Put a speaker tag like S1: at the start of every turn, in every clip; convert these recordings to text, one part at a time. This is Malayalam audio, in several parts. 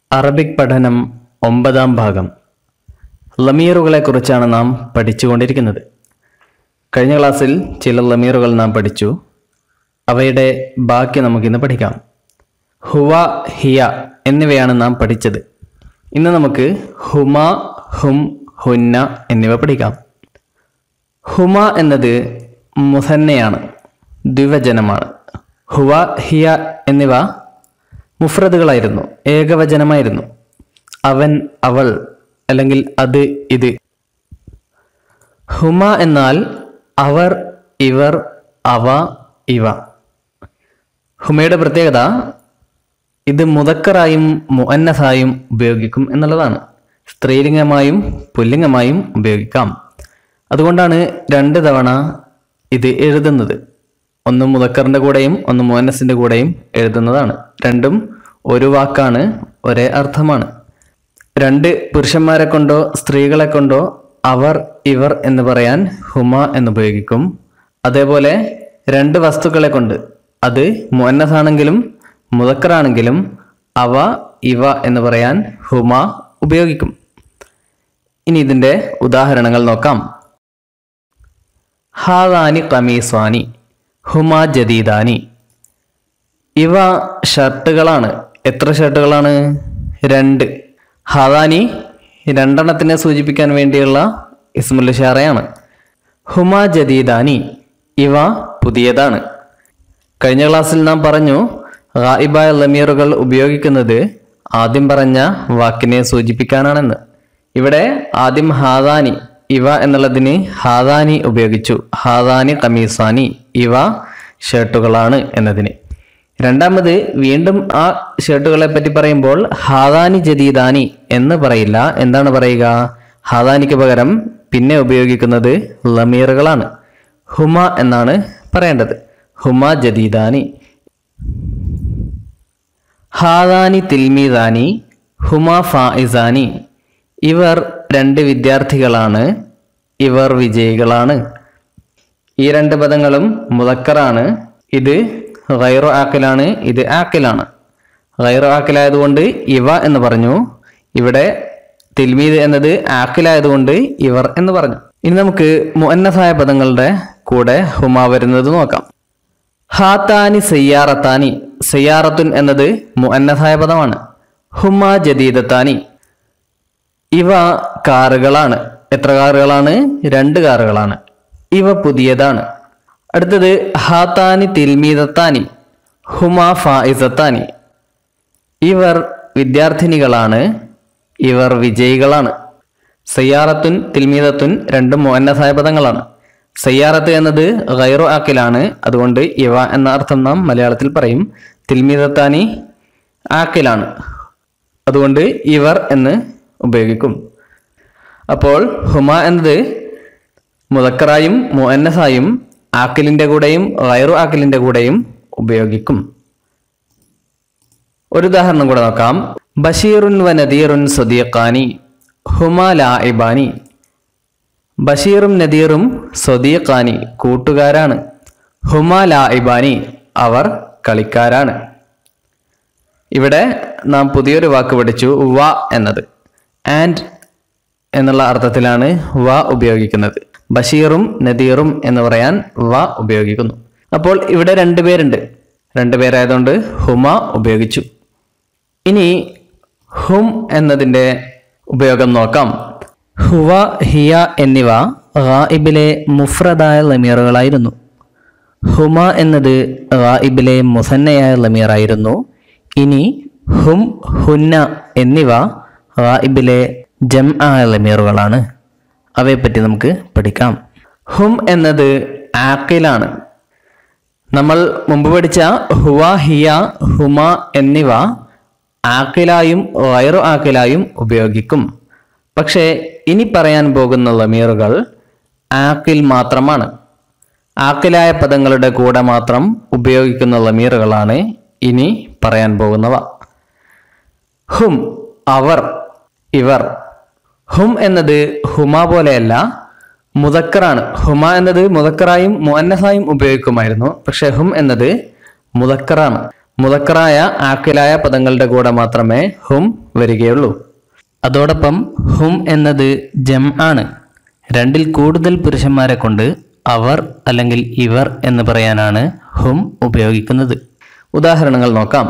S1: അറബിക് പഠനം ഒമ്പതാം ഭാഗം ലമീറുകളെ കുറിച്ചാണ് നാം പഠിച്ചുകൊണ്ടിരിക്കുന്നത് കഴിഞ്ഞ ക്ലാസ്സിൽ ചില ലമീറുകൾ നാം പഠിച്ചു അവയുടെ ബാക്കി നമുക്കിന്ന് പഠിക്കാം ഹുവ ഹിയ എന്നിവയാണ് നാം പഠിച്ചത് ഇന്ന് നമുക്ക് ഹുമ ഹും ഹുന്ന എന്നിവ പഠിക്കാം ഹുമ എന്നത് മുസന്നയാണ് ദ്വിവചനമാണ് ഹുവ ഹിയ എന്നിവ മുഫ്രദുകളായിരുന്നു ഏകവചനമായിരുന്നു അവൻ അവൾ അല്ലെങ്കിൽ അത് ഇത് ഹുമ എന്നാൽ അവർ ഇവർ അവ ഇവ ഹുമയുടെ പ്രത്യേകത ഇത് മുതക്കറായും മുഅന്നസായും ഉപയോഗിക്കും എന്നുള്ളതാണ് സ്ത്രീലിംഗമായും പുല്ലിംഗമായും ഉപയോഗിക്കാം അതുകൊണ്ടാണ് രണ്ട് തവണ ഇത് എഴുതുന്നത് ഒന്ന് മുതക്കറിന്റെ കൂടെയും ഒന്ന് മുഅന്നസിന്റെ കൂടെയും എഴുതുന്നതാണ് രണ്ടും ഒരു വാക്കാണ് ഒരേ അർത്ഥമാണ് രണ്ട് പുരുഷന്മാരെ കൊണ്ടോ സ്ത്രീകളെ കൊണ്ടോ അവർ ഇവർ എന്ന് പറയാൻ ഹുമ എന്ന് ഉപയോഗിക്കും അതേപോലെ രണ്ട് വസ്തുക്കളെ കൊണ്ട് അത് മുഅന്നസാണെങ്കിലും മുതക്കറാണെങ്കിലും അവ ഇവ എന്ന് പറയാൻ ഹുമ ഉപയോഗിക്കും ഇനി ഇതിന്റെ ഉദാഹരണങ്ങൾ നോക്കാം ഹാദാനി കമീസ്വാനി ഹുമ ജദീദാനി ഇവ ഷർട്ടുകളാണ് എത്ര ഷർട്ടുകളാണ് രണ്ട് ഹാദാനി രണ്ടെണ്ണത്തിനെ സൂചിപ്പിക്കാൻ വേണ്ടിയുള്ള ഇസ്മുൽ ഷാറയാണ് ഹുമ ജദീദാനി ഇവ പുതിയതാണ് കഴിഞ്ഞ ക്ലാസ്സിൽ നാം പറഞ്ഞു ഗായിബായ ലമീറുകൾ ഉപയോഗിക്കുന്നത് ആദ്യം പറഞ്ഞ വാക്കിനെ സൂചിപ്പിക്കാനാണെന്ന് ഇവിടെ ആദ്യം ഹാദാനി ഇവ എന്നുള്ളതിന് ഹാദാനി ഉപയോഗിച്ചു ഹാദാനി കമീസാനി ഇവ ഷർട്ടുകളാണ് എന്നതിന് രണ്ടാമത് വീണ്ടും ആ ഷർട്ടുകളെ പറ്റി പറയുമ്പോൾ ഹാദാനി ജദീദാനി എന്ന് പറയില്ല എന്താണ് പറയുക ഹാദാനിക്ക് പകരം പിന്നെ ഉപയോഗിക്കുന്നത് ലമീറുകളാണ് ഹുമ എന്നാണ് പറയേണ്ടത് ഹുമ ജദീദാനി ഹാദാനി തിൽമീദാനി ഹുമ ഫായിസാനി ഇവർ രണ്ട് വിദ്യാർത്ഥികളാണ് ഇവർ വിജയികളാണ് ഈ രണ്ട് പദങ്ങളും മുതക്കറാണ് ഇത് ഗൈറു ആക്കലാണ് ഇത് ആക്കലാണ് ഗൈറു ആക്കലായതുകൊണ്ട് ഇവ എന്ന് പറഞ്ഞു ഇവിടെ തിൽമീദ് എന്നത് ആക്കിലായതുകൊണ്ട് ഇവർ എന്ന് പറഞ്ഞു ഇനി നമുക്ക് മുഅന്നസായ പദങ്ങളുടെ കൂടെ ഹുമ വരുന്നത് നോക്കാം ഹാത്താനി സയ്യാറത്താനി സയ്യാറത്തുൻ എന്നത് മുഅന്നസായ പദമാണ് ഹുമ ജദീദത്താനി ഇവ കാറുകളാണ് എത്ര കാറുകളാണ് രണ്ട് കാറുകളാണ് ഇവ പുതിയതാണ് അടുത്തത് ഹാത്താനി തിൽമീദത്താനി ഹുമ ഫായിസത്താനി ഇവർ വിദ്യാർത്ഥിനികളാണ് ഇവർ വിജയികളാണ് സയ്യാറത്തുൻ തിൽമീദത്തുൻ രണ്ടും മോന്നസായ പദങ്ങളാണ് സയ്യാറത്ത് എന്നത് ഗൈറു ആക്കിലാണ് അതുകൊണ്ട് ഇവ എന്ന അർത്ഥം നാം മലയാളത്തിൽ പറയും തിൽമീദത്താനി ആക്കിലാണ് അതുകൊണ്ട് ഇവർ എന്ന് ഉപയോഗിക്കും അപ്പോൾ ഹുമ എന്നത് മുതക്കറായും മുഅന്നസായും ആക്കിലിന്റെ കൂടെയും ഗൈറു ആക്കിലിന്റെ കൂടെയും ഉപയോഗിക്കും ഒരു ഉദാഹരണം കൂടെ നോക്കാം ബഷീറുൻ വ നദീറുൻ സ്വദീഖാനി ഹുമ ലാഇബാനി ബഷീറും നദീറും സ്വദീഖാനി കൂട്ടുകാരാണ് ഹുമ ലാഇബാനി അവർ കളിക്കാരാണ് ഇവിടെ നാം പുതിയൊരു വാക്ക് പഠിച്ചു വ എന്നത് ആൻഡ് എന്നുള്ള അർത്ഥത്തിലാണ് വ ഉപയോഗിക്കുന്നത് ബഷീറും നദീറും എന്ന് പറയാൻ വ ഉപയോഗിക്കുന്നു അപ്പോൾ ഇവിടെ രണ്ടുപേരുണ്ട് രണ്ടുപേരായതുകൊണ്ട് ഹുമ ഉപയോഗിച്ചു ഇനി ഹും എന്നതിൻ്റെ ഉപയോഗം നോക്കാം ഹുവ ഹിയ എന്നിവ ഗായിബിലെ മുഫ്രദായ ലമീറുകളായിരുന്നു ഹുമ എന്നത് ഗായിബിലെ മുസന്നയായ ലമീറായിരുന്നു ഇനി ഹും ഹുന്ന എന്നിവ ഗായിബിലെ ജം ആയ ലമീറുകളാണ് അവയെപ്പറ്റി നമുക്ക് പഠിക്കാം ഹും എന്നത് ആക്കിലാണ് നമ്മൾ മുമ്പ് പഠിച്ച ഹുവ ഹിയ ഹുമ എന്നിവ ആക്കിലായും വയറു ആക്കിലായും ഉപയോഗിക്കും പക്ഷേ ഇനി പറയാൻ പോകുന്ന ലമീറുകൾ ആക്കിൽ മാത്രമാണ് ആക്കിലായ പദങ്ങളുടെ കൂടെ മാത്രം ഉപയോഗിക്കുന്ന ലമീറുകളാണ് ഇനി പറയാൻ പോകുന്നവ ഹും അവർ ഇവർ ഹും എന്നത് ഹുമ പോലെയല്ല മുതക്കറാണ് ഹുമ എന്നത് മുതക്കറായും മുഅന്നസായും ഉപയോഗിക്കുമായിരുന്നു പക്ഷെ ഹും എന്നത് മുതക്കറാണ് മുതക്കറായ ആക്കിലായ പദങ്ങളുടെ കൂടെ മാത്രമേ ഹും വരികയുള്ളൂ അതോടൊപ്പം ഹും എന്നത് ജം ആണ് രണ്ടിൽ കൂടുതൽ പുരുഷന്മാരെ കൊണ്ട് അവർ അല്ലെങ്കിൽ ഇവർ എന്ന് പറയാനാണ് ഹും ഉപയോഗിക്കുന്നത് ഉദാഹരണങ്ങൾ നോക്കാം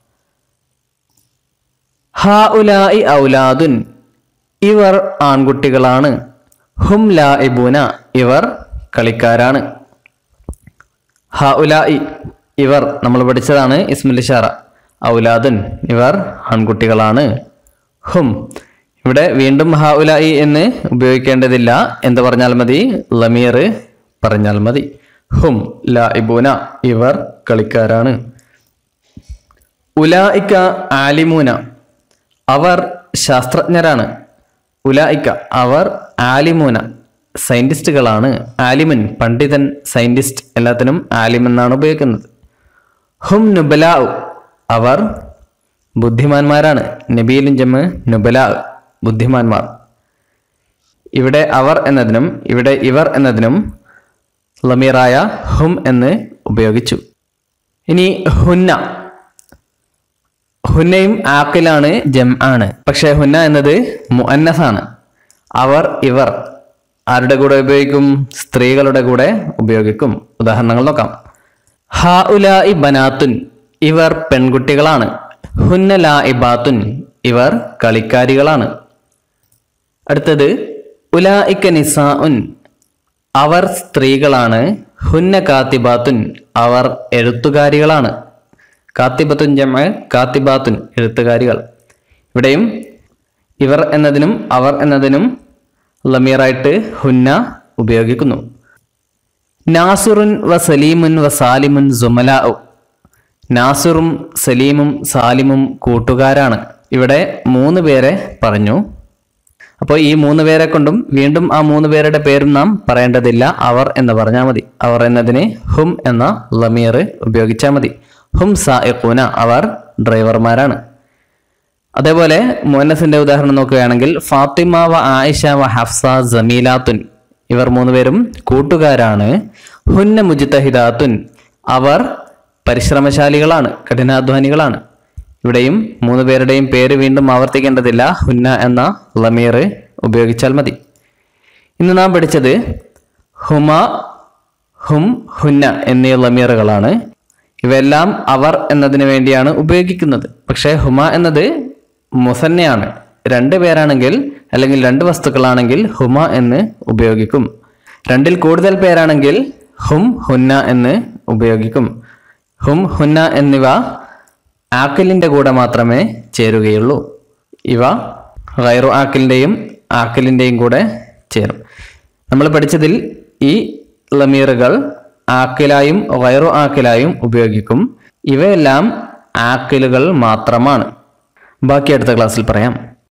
S1: ഹാ ഉലായി ഔലാദുൻ ഇവർ ആൺകുട്ടികളാണ് ഹും ലാ ഇബൂന ഇവർ കളിക്കാരാണ് ഹ ഉലായി ഇവർ നമ്മൾ പഠിച്ചതാണ് ഇസ്മുൽ ഇഷാറ ഔലാദുൻ ഇവർ ആൺകുട്ടികളാണ് ഹും ഇവിടെ വീണ്ടും ഹ ഉലായി എന്ന് ഉപയോഗിക്കേണ്ടതില്ല എന്ത് പറഞ്ഞാൽ മതി ലമീർ പറഞ്ഞാൽ മതി ഹും ലാ ഇബൂന ഇവർ കളിക്കാരാണ് ഉലായിക്ക ആലിമൂന അവർ ശാസ്ത്രജ്ഞരാണ് ഉലായിക്ക അവർ ആലിമൂന സയന്റിസ്റ്റുകളാണ് ആലിമൻ പണ്ഡിതൻ സയന്റിസ്റ്റ് എല്ലാത്തിനും ആലിം എന്നാണ് ഉപയോഗിക്കുന്നത് ഹും നുബലാവ് അവർ ബുദ്ധിമാന്മാരാണ് നബീലും ജമ്മ് നുബലാവ് ബുദ്ധിമാന്മാർ ഇവിടെ അവർ എന്നതിനും ഇവിടെ ഇവർ എന്നതിനും ലമീറായ ഹും എന്ന് ഉപയോഗിച്ചു ഇനി ഹുന്ന ഹുന്നയും ആക്കിലാണ് ജം ആണ് പക്ഷേ ഹുന്ന എന്നത് മുഅന്നസാണ് അവർ ഇവർ ആരുടെ കൂടെ ഉപയോഗിക്കും സ്ത്രീകളുടെ കൂടെ ഉപയോഗിക്കും ഉദാഹരണങ്ങൾ നോക്കാം ഹാ ഉലായി ബനാത്തുൻ ഇവർ പെൺകുട്ടികളാണ് ഹുന്ന ലാ ഇബാത്തുൻ ഇവർ കളിക്കാരികളാണ് അടുത്തത് ഉലായിക്ക നിസാഉൻ അവർ സ്ത്രീകളാണ് ഹുന്ന കാത്തിബാത്തുൻ അവർ എഴുത്തുകാരികളാണ് കാത്തിബത്തുൻ ജമ കാത്തിബാത്തുൻ എഴുത്തുകാരികൾ ഇവിടെയും ഇവർ എന്നതിനും അവർ എന്നതിനും ലമീറായിട്ട് ഹുന്ന ഉപയോഗിക്കുന്നു നാസുറുൻ വ സലീമുൻ വ സാലിമുൻ സുമലാഉ നാസുറും സലീമും സാലിമും കൂട്ടുകാരാണ് ഇവിടെ മൂന്ന് പേരെ പറഞ്ഞു അപ്പോൾ ഈ മൂന്ന് പേരെ കൊണ്ടും വീണ്ടും ആ മൂന്ന് പേരുടെ പേരും നാം പറയേണ്ടതില്ല അവർ എന്ന് പറഞ്ഞാൽ മതി അവർ എന്നതിന് ഹും എന്ന ലമീർ ഉപയോഗിച്ചാൽ മതി ഹും സായിഖൂന അവർ ഡ്രൈവർമാരാണ് അതേപോലെ മുഹന്നസിന്റെ ഉദാഹരണം നോക്കുകയാണെങ്കിൽ ഫാത്തിമ വ ആയിഷ വ ഹഫ്സ ജമീലാത്തുൻ ഇവർ മൂന്നുപേരും കൂട്ടുകാരാണ് ഹുന്ന മുജിത്തഹിദാത്തുൻ അവർ പരിശ്രമശാലികളാണ് കഠിനാധ്വാനികളാണ് ഇവിടെയും മൂന്ന് പേരുടെയും പേര് വീണ്ടും ആവർത്തിക്കേണ്ടതില്ല ഹുന്ന എന്ന ലമീർ ഉപയോഗിച്ചാൽ മതി ഇന്ന് നാം പഠിച്ചത് ഹുമ ഹും ഹുന്ന എന്നീ ലമീറുകളാണ് ഇവയെല്ലാം അവർ എന്നതിന് വേണ്ടിയാണ് ഉപയോഗിക്കുന്നത് പക്ഷേ ഹുമ എന്നത് മുസന്നയാണ് രണ്ട് പേരാണെങ്കിൽ അല്ലെങ്കിൽ രണ്ട് വസ്തുക്കളാണെങ്കിൽ ഹുമ എന്ന് ഉപയോഗിക്കും രണ്ടിൽ കൂടുതൽ പേരാണെങ്കിൽ ഹും ഹുന്ന എന്ന് ഉപയോഗിക്കും ഹും ഹുന്ന എന്നിവ ആക്കിലിന്റെ കൂടെ മാത്രമേ ചേരുകയുള്ളൂ ഇവ ഗൈറു ആക്കിലിന്റെയും ആക്കിലിന്റെയും കൂടെ ചേരും നമ്മൾ പഠിച്ചതിൽ ഈ ലമീറുകൾ ആക്കിലായും ഗൈറു ആക്കിലായും ഉപയോഗിക്കും ഇവയെല്ലാം ആക്കിലുകൾ മാത്രമാണ് ബാക്കി അടുത്ത ക്ലാസ്സിൽ പറയാം